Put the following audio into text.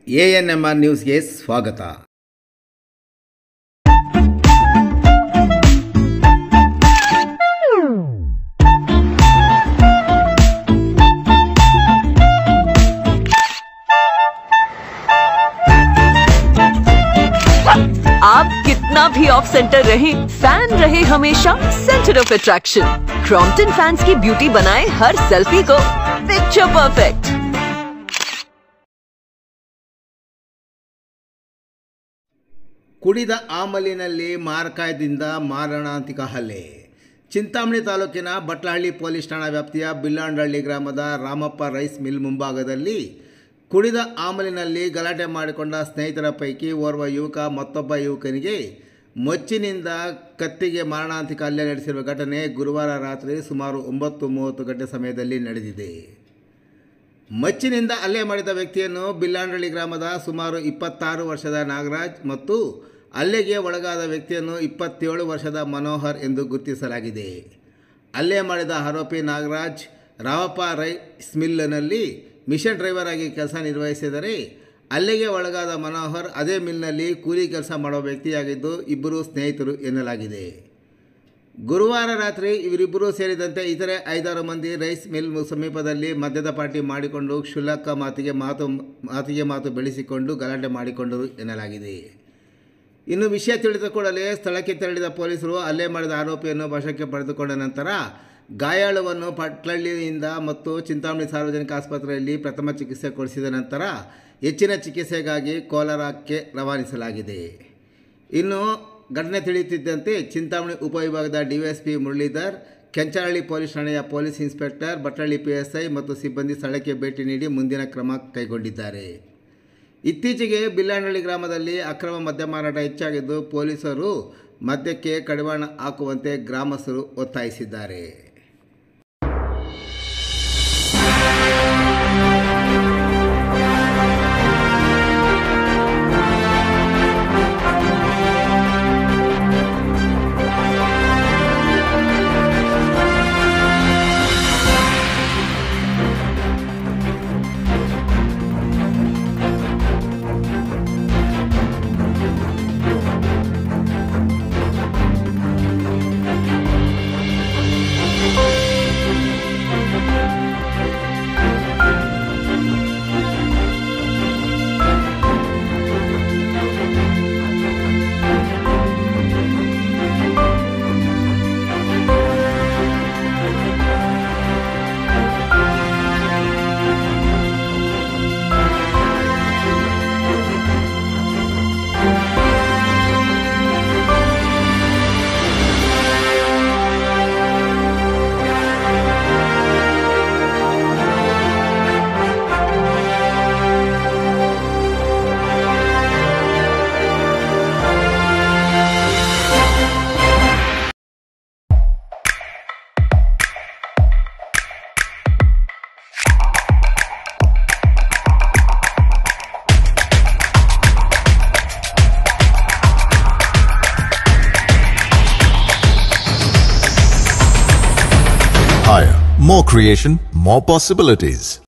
A N M R ನ್ಯೂಸ್ಗೆ ಸ್ವಾಗತ आप कितना भी ऑफ सेंटर रहे फैन रहे हमेशा centre of attraction Crompton fans की ब्यूटी बनाए हर सेल्फी को पिक्चर परफेक्ट ಕುಡಿದ ಆಮಲಿನಲ್ಲಿ ಮಾರಕಾಯದಿಂದ ಮಾರಣಾಂತಿಕ ಹಲ್ಲೆ ಚಿಂತಾಮಣಿ ತಾಲೂಕಿನ ಬಟ್ಲಹಳ್ಳಿ ಪೊಲೀಸ್ ಠಾಣಾ ವ್ಯಾಪ್ತಿಯ ಬಿಲ್ಲಾಂಡಹಳ್ಳಿ ಗ್ರಾಮದ ರಾಮಪ್ಪ ರೈಸ್ ಮಿಲ್ ಮುಂಭಾಗದಲ್ಲಿ ಕುಡಿದ ಆಮಲಿನಲ್ಲಿ ಗಲಾಟೆ ಮಾಡಿಕೊಂಡ ಸ್ನೇಹಿತರ ಪೈಕಿ ಓರ್ವ ಯುವಕ ಮತ್ತೊಬ್ಬ ಯುವಕನಿಗೆ ಮೊಚ್ಚಿನಿಂದ ಕತ್ತಿಗೆ ಮಾರಣಾಂತಿಕ ಹಲ್ಲೆ ನಡೆಸಿರುವ ಘಟನೆ ಗುರುವಾರ ರಾತ್ರಿ ಸುಮಾರು ಒಂಬತ್ತು ಮೂವತ್ತು ಗಂಟೆ ಸಮಯದಲ್ಲಿ ನಡೆದಿದೆ ಮಚ್ಚಿನಿಂದ ಹಲ್ಲೆ ಮಾಡಿದ ವ್ಯಕ್ತಿಯನ್ನು ಬಿಲ್ಲಾಂಡಳ್ಳಿ ಗ್ರಾಮದ ಸುಮಾರು ಇಪ್ಪತ್ತಾರು ವರ್ಷದ ನಾಗರಾಜ್ ಮತ್ತು ಹಲ್ಲೆಗೆ ಒಳಗಾದ ವ್ಯಕ್ತಿಯನ್ನು ಇಪ್ಪತ್ತೇಳು ವರ್ಷದ ಮನೋಹರ್ ಎಂದು ಗುರುತಿಸಲಾಗಿದೆ ಹಲ್ಲೆ ಮಾಡಿದ ಆರೋಪಿ ನಾಗರಾಜ್ ರಾಮಪ್ಪ ರೈಸ್ ಮಿಲ್ನಲ್ಲಿ ಮಿಷನ್ ಡ್ರೈವರ್ ಆಗಿ ಕೆಲಸ ನಿರ್ವಹಿಸಿದರೆ ಹಲ್ಲೆಗೆ ಒಳಗಾದ ಮನೋಹರ್ ಅದೇ ಮಿಲ್ನಲ್ಲಿ ಕೂಲಿ ಕೆಲಸ ಮಾಡುವ ವ್ಯಕ್ತಿಯಾಗಿದ್ದು ಇಬ್ಬರು ಸ್ನೇಹಿತರು ಎನ್ನಲಾಗಿದೆ ಗುರುವಾರ ರಾತ್ರಿ ಇವರಿಬ್ಬರೂ ಸೇರಿದಂತೆ ಇತರೆ ಐದಾರು ಮಂದಿ ರೈಸ್ ಮಿಲ್ ಸಮೀಪದಲ್ಲಿ ಮದ್ಯದ ಪಾರ್ಟಿ ಮಾಡಿಕೊಂಡು ಕ್ಷುಲ್ಲಕ ಮಾತಿಗೆ ಮಾತು ಮಾತಿಗೆ ಮಾತು ಬೆಳೆಸಿಕೊಂಡು ಗಲಾಟೆ ಮಾಡಿಕೊಂಡರು ಎನ್ನಲಾಗಿದೆ ಇನ್ನು ವಿಷಯ ತಿಳಿದ ಕೂಡಲೇ ಸ್ಥಳಕ್ಕೆ ತೆರಳಿದ ಪೊಲೀಸರು ಹಲ್ಲೆ ಮಾಡಿದ ಆರೋಪಿಯನ್ನು ವಶಕ್ಕೆ ಪಡೆದುಕೊಂಡ ನಂತರ ಗಾಯಾಳುವನ್ನು ಪಟ್ಲಳ್ಳಿಯಿಂದ ಮತ್ತು ಚಿಂತಾಮಣಿ ಸಾರ್ವಜನಿಕ ಆಸ್ಪತ್ರೆಯಲ್ಲಿ ಪ್ರಥಮ ಚಿಕಿತ್ಸೆ ಕೊಡಿಸಿದ ನಂತರ ಹೆಚ್ಚಿನ ಚಿಕಿತ್ಸೆಗಾಗಿ ಕೋಲಾರಕ್ಕೆ ರವಾನಿಸಲಾಗಿದೆ ಇನ್ನು ಘಟನೆ ತಿಳಿಯುತ್ತಿದ್ದಂತೆ ಚಿಂತಾಮಣಿ ಉಪವಿಭಾಗದ ಡಿವೈಎಸ್ಪಿ ಮುರಳೀಧರ್ ಕೆಂಚನಹಳ್ಳಿ ಪೊಲೀಸ್ ಠಾಣೆಯ ಪೊಲೀಸ್ ಇನ್ಸ್ಪೆಕ್ಟರ್ ಬಟ್ಟಳ್ಳಿ ಪಿಎಸ್ಐ ಮತ್ತು ಸಿಬ್ಬಂದಿ ಸ್ಥಳಕ್ಕೆ ಭೇಟಿ ನೀಡಿ ಮುಂದಿನ ಕ್ರಮ ಕೈಗೊಂಡಿದ್ದಾರೆ ಇತ್ತೀಚೆಗೆ ಬಿಲ್ಲಾನಹಳ್ಳಿ ಗ್ರಾಮದಲ್ಲಿ ಅಕ್ರಮ ಮದ್ಯ ಮಾರಾಟ ಹೆಚ್ಚಾಗಿದ್ದು ಪೊಲೀಸರು ಮದ್ಯಕ್ಕೆ ಕಡಿವಾಣ ಹಾಕುವಂತೆ ಗ್ರಾಮಸ್ಥರು ಒತ್ತಾಯಿಸಿದ್ದಾರೆ Higher. More creation, more possibilities.